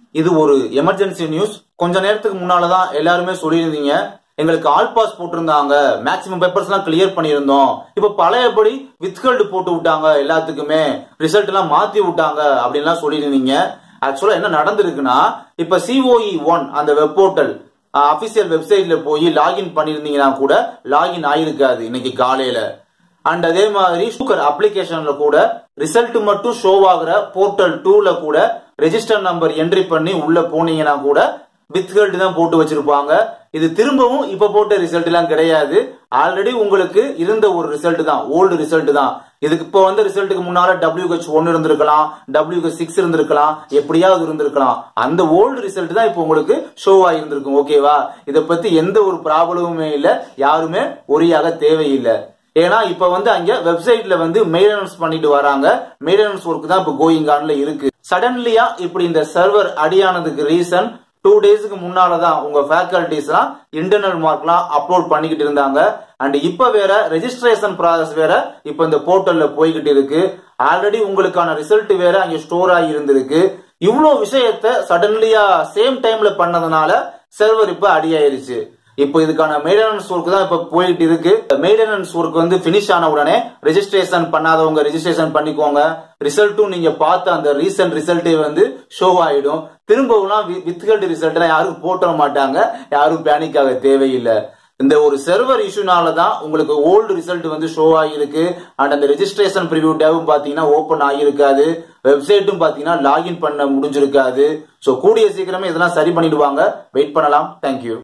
இது ஒரு emergency news கொஞ்ச நேரத்துக்கு முன்னாலதான் எல்லாருமே சொல்லியிருந்தீங்க எங்களுக்கு ஆல் பாஸ் போட்டிருந்தாங்க மேக்ஸிமம் பேப்பர்ஸ் எல்லாம் கிளியர் பண்ணியிருந்தோம் இப்ப பழையபடி வித்ஹெல்டு போட்டு விட்டாங்க எல்லாத்துக்குமே ரிசல்ட் எல்லாம் மாத்தி விட்டாங்க அப்படின்லாம் சொல்லியிருந்தீங்க ஆக்சுவலா என்ன நடந்திருக்குன்னா இப்ப சிஓஇ ஒன் அந்த வெப் போர்ட்டல் அபிஷியல் வெப்சைட்ல போய் லாகின் பண்ணிருந்தீங்கன்னா கூட லாகின் ஆயிருக்காது இன்னைக்கு காலையில அண்ட் அதே மாதிரி சூக்கர் அப்ளிகேஷன்ல கூட ரிசல்ட் மட்டும் ஷோ ஆகுற போர்ட்டல் டூல கூட ரெஜிஸ்டர் நம்பர் என்ட்ரி பண்ணி உள்ள போனீங்கன்னா கூட வித்ஹெல்ட் தான் போட்டு வச்சிருப்பாங்க இது திரும்பவும் இப்ப போட்ட ரிசல்ட் எல்லாம் கிடையாது ஆல்ரெடி உங்களுக்கு இருந்த ஒரு ரிசல்ட் தான் ஓல்டு ரிசல்ட் தான் இதுக்கு இப்போ வந்து ரிசல்ட்டுக்கு முன்னால டபிள்யூஹெச் ஒன்னு இருந்திருக்கலாம் டபிள்யூஹெச் சிக்ஸ் இருந்திருக்கலாம் எப்படியாவது இருந்திருக்கலாம் அந்த ஓல்டு ரிசல்ட் தான் இப்போ உங்களுக்கு ஷோ ஆகியிருந்திருக்கும் ஓகேவா இதை பத்தி எந்த ஒரு ப்ராப்ளமுமே இல்ல யாருமே ஒரியாக தேவையில்லை ஏன்னா இப்ப வந்து அங்க வெப்சைட்ல வந்து மெயின்டெனன்ஸ் பண்ணிட்டு வராங்க மெயின்டெனன்ஸ் ஒர்க் தான் இப்ப கோயிங் ஆன்ல இருக்கு சடன்லியா இப்படி இந்த சர்வர் அடியானதுக்கு ரீசன் டூ டேஸ்க்கு முன்னாலதான் உங்க ஃபேக்கல்டிஸ் எல்லாம் இன்டர்னல் மார்க்லாம் அப்லோட் பண்ணிக்கிட்டு இருந்தாங்க அண்ட் இப்ப வேற ரெஜிஸ்ட்ரேஷன் ப்ராசஸ் வேற இப்ப இந்த போர்ட்டல்ல போய்கிட்டு இருக்கு ஆல்ரெடி உங்களுக்கான ரிசல்ட் வேற அங்க ஸ்டோர் ஆகி இருந்திருக்கு இவ்வளவு விஷயத்த சடன்லியா சேம் டைம்ல பண்ணதுனால சர்வர் இப்ப அடியாயிருச்சு இப்போ இதுக்கான மெயின்டெனன்ஸ் ஒர்க் தான் இப்ப போயிட்டு இருக்கு மெயின்டெனன்ஸ் ஒர்க் வந்து பினிஷ் ஆன உடனே ரெஜிஸ்ட்ரேஷன் பண்ணாதவங்க ரெஜிஸ்ட்ரேஷன் பண்ணிக்கோங்க ரிசல்ட்டும் நீங்க பார்த்த அந்த ரீசன்ட் ரிசல்ட்டே வந்து ஷோ ஆயிடும் திரும்பவும் வித்கல்ட் ரிசல்ட் யாரும் போட்ட மாட்டாங்க யாரும் பேனிக் ஆக தேவையில்லை இந்த ஒரு சர்வர் இஷ்யூனால தான் உங்களுக்கு ஓல்டு ரிசல்ட் வந்து ஷோ ஆகியிருக்கு அண்ட் அந்த ரெஜிஸ்ட்ரேஷன் ப்ரிவியூ டேவும் பாத்தீங்கன்னா ஓப்பன் ஆகியிருக்காது வெப்சைட்டும் பாத்தீங்கன்னா லாகின் பண்ண முடிஞ்சிருக்காது ஸோ கூடிய சீக்கிரமே இதெல்லாம் சரி பண்ணிடுவாங்க வெயிட் பண்ணலாம் தேங்க்யூ